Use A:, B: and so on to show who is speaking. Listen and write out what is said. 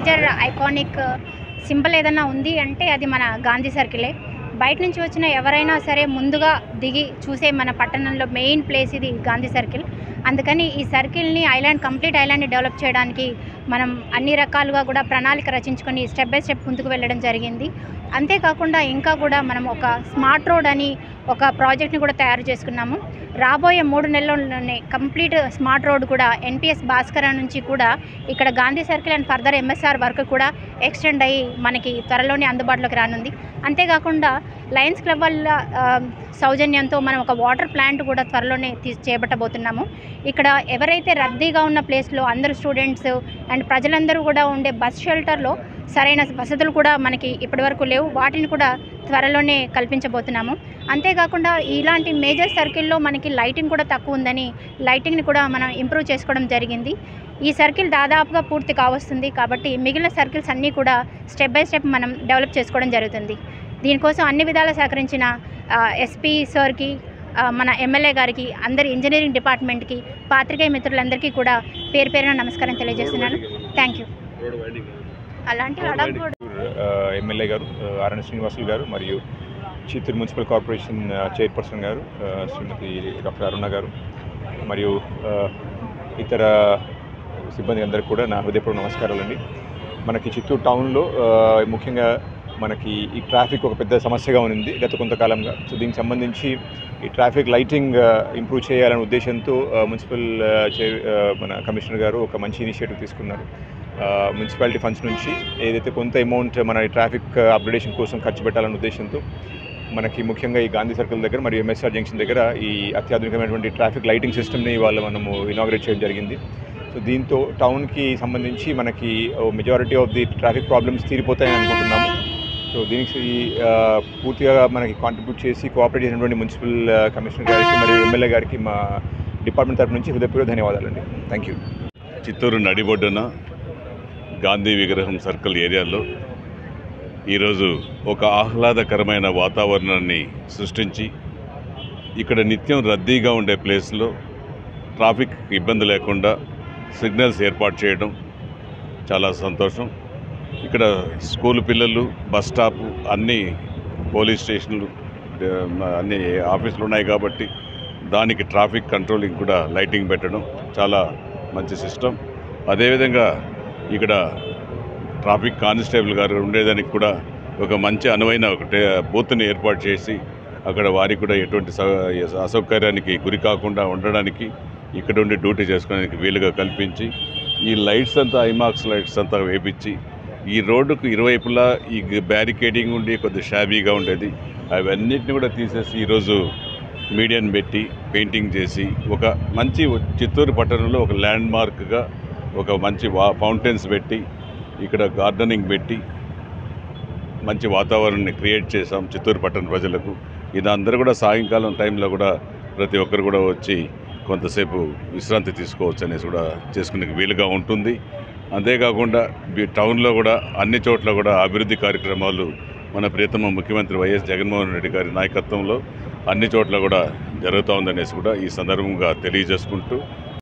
A: major iconic symbol ఏదైనా ఉంది అంటే అది మన గాంధీ సర్కిలే బయట నుంచి వచ్చిన ఎవరైనా సరే ముందుగా దిగి చూసే మన పట్టణంలో మెయిన్ ప్లేస్ ఇది గాంధీ సర్కిల్ అందుకని ఈ సర్కిల్ని ఐలాండ్ కంప్లీట్ ఐలాండ్ని డెవలప్ చేయడానికి మనం అన్ని రకాలుగా కూడా ప్రణాళిక రచించుకొని స్టెప్ బై స్టెప్ ముందుకు వెళ్ళడం జరిగింది అంతేకాకుండా ఇంకా కూడా మనం ఒక స్మార్ట్ రోడ్ అని ఒక ప్రాజెక్ట్ని కూడా తయారు చేసుకున్నాము రాబోయే మూడు నెలల్లోనే కంప్లీట్ స్మార్ట్ రోడ్ కూడా ఎన్పిఎస్ భాస్కర నుంచి కూడా ఇక్కడ Gandhi circle and further MSR work కూడా ఎక్స్టెండ్ అయ్యి మనకి త్వరలోనే అందుబాటులోకి రానుంది అంతేకాకుండా లయన్స్ క్లబ్ వల్ల ఆ, సౌజన్యంతో మనం ఒక వాటర్ ప్లాంట్ కూడా త్వరలోనే తీసి చేపట్టబోతున్నాము ఇక్కడ ఎవరైతే రద్దీగా ఉన్న ప్లేస్లో అందరు స్టూడెంట్స్ అండ్ ప్రజలందరూ కూడా ఉండే బస్ షెల్టర్లో సరైన వసతులు కూడా మనకి ఇప్పటివరకు లేవు వాటిని కూడా త్వరలోనే కల్పించబోతున్నాము అంతేకాకుండా ఇలాంటి మేజర్ సర్కిల్లో మనకి లైటింగ్ కూడా తక్కువ ఉందని లైటింగ్ని కూడా మనం ఇంప్రూవ్ చేసుకోవడం జరిగింది ఈ సర్కిల్ దాదాపుగా పూర్తి కావస్తుంది కాబట్టి మిగిలిన సర్కిల్స్ అన్నీ కూడా స్టెప్ బై స్టెప్ మనం డెవలప్ చేసుకోవడం జరుగుతుంది దీనికోసం అన్ని విధాలా సహకరించిన ఎస్పీ సార్కి ఆ, మన ఎమ్మెల్యే గారికి అందరి ఇంజనీరింగ్ డిపార్ట్మెంట్కి పాత్రికేయ మిత్రులందరికీ కూడా పేరు పేరున నమస్కారం తెలియజేస్తున్నాను థ్యాంక్ యూ అలాంటి అడగకూడదు
B: ఆ, ఎమ్మెల్యే గారు ఆ, ఆర్ఎన్ శ్రీనివాసులు గారు మరియు చిత్తూరు మున్సిపల్ కార్పొరేషన్ ఆ, చైర్పర్సన్ గారు ఆ, శ్రీమతి డాక్టర్ అరుణ గారు మరియు ఆ, ఇతర సిబ్బంది అందరికీ కూడా నా హృదయపూర్వక నమస్కారాలండి మనకి చిత్తూరు టౌన్లో ఆ, ముఖ్యంగా మనకి ఈ ట్రాఫిక్ ఒక పెద్ద సమస్యగా ఉంది గత కొంతకాలంగా సో దీనికి సంబంధించి ఈ ట్రాఫిక్ లైటింగ్ ఇంప్రూవ్ చేయాలనే ఉద్దేశంతో ఆ, మున్సిపల్ ఆ, చైర్ ఆ, మన కమిషనర్ గారు ఒక మంచి ఇనిషియేటివ్ తీసుకున్నారు ఆ, మున్సిపాలిటీ ఫండ్స్ నుంచి ఏదైతే కొంత అమౌంట్ మన ఈ ట్రాఫిక్ అప్గ్రేడేషన్ కోసం ఖర్చు పెట్టాలనే ఉద్దేశంతో మనకి ముఖ్యంగా ఈ గాంధీ సర్కిల్ దగ్గర మరియు ఎంఎస్ఆర్ జంక్షన్ దగ్గర ఈ అత్యాధునికమైనటువంటి ట్రాఫిక్ లైటింగ్ సిస్టమ్ని ఇవాళ మనము ఇనాగ్రేట్ చేయడం జరిగింది సో దీంతో టౌన్కి సంబంధించి మనకి majority of the traffic problems తీరిపోతాయని అనుకుంటున్నాము సో దీనికి ఆ, పూర్తిగా మనకి కాంట్రిబ్యూట్ చేసి కోఆపరేట్ చేసినటువంటి మున్సిపల్ ఆ, కమిషనర్ గారికి మరియు ఎమ్మెల్యే గారికి మా డిపార్ట్మెంట్ తరపు నుంచి హృదయపూర్వక ధన్యవాదాలండి థ్యాంక్ యూ
C: చిత్తూరు నడిబొడ్డున గాంధీ విగ్రహం సర్కిల్ ఏరియాలో ఈరోజు ఒక ఆహ్లాదకరమైన వాతావరణాన్ని సృష్టించి ఇక్కడ నిత్యం రద్దీగా ఉండే ప్లేస్లో ట్రాఫిక్ ఇబ్బంది లేకుండా సిగ్నల్స్ ఏర్పాటు చేయడం చాలా సంతోషం ఇక్కడ స్కూల్ పిల్లలు బస్ స్టాప్ అన్ని పోలీస్ స్టేషన్లు డ- అన్ని ఆఫీసులు ఉన్నాయి కాబట్టి దానికి ట్రాఫిక్ కంట్రోలింగ్ కూడా లైటింగ్ పెట్టడం చాలా మంచి సిస్టమ్ అదేవిధంగా ఇక్కడ ట్రాఫిక్ కానిస్టేబుల్ గారు ఉండేదానికి కూడా ఒక మంచి అనువైన ఒక టే- బూత్ని ఏర్పాటు చేసి అక్కడ వారికి కూడా ఎటువంటి స- అసౌకర్యానికి గురి కాకుండా ఉండడానికి ఇక్కడ ఉండి డ్యూటీ చేసుకోవడానికి వీలుగా కల్పించి ఈ లైట్స్ అంతా ఐమాక్స్ లైట్స్ అంతా వేపించి ఈ రోడ్డుకు ఇరువైపులా ఈ బ్యారికేడింగ్ ఉండి కొద్ది షాబీగా ఉండేది అవన్నిటిని కూడా తీసేసి ఈరోజు మీడియాని పెట్టి పెయింటింగ్ చేసి ఒక మంచి చిత్తూరు పట్టణంలో ఒక ల్యాండ్ మార్క్గా ఒక మంచి వా ఫౌంటైన్స్ పెట్టి ఇక్కడ గార్డెనింగ్ పెట్టి మంచి వాతావరణాన్ని క్రియేట్ చేసాం చిత్తూరు పట్టణ ప్రజలకు ఇది అందరూ కూడా సాయంకాలం టైంలో కూడా ప్రతి ఒక్కరు కూడా వచ్చి కొంతసేపు విశ్రాంతి తీసుకోవచ్చు అనేసి కూడా చేసుకునే వీలుగా ఉంటుంది అంతేకాకుండా ఈ టౌన్లో కూడా అన్ని చోట్ల కూడా అభివృద్ధి కార్యక్రమాలు మన ప్రియతమ ముఖ్యమంత్రి వైఎస్ జగన్మోహన్ రెడ్డి గారి నాయకత్వంలో అన్ని చోట్ల కూడా జరుగుతూ ఉందనేసి కూడా ఈ సందర్భంగా తెలియజేసుకుంటూ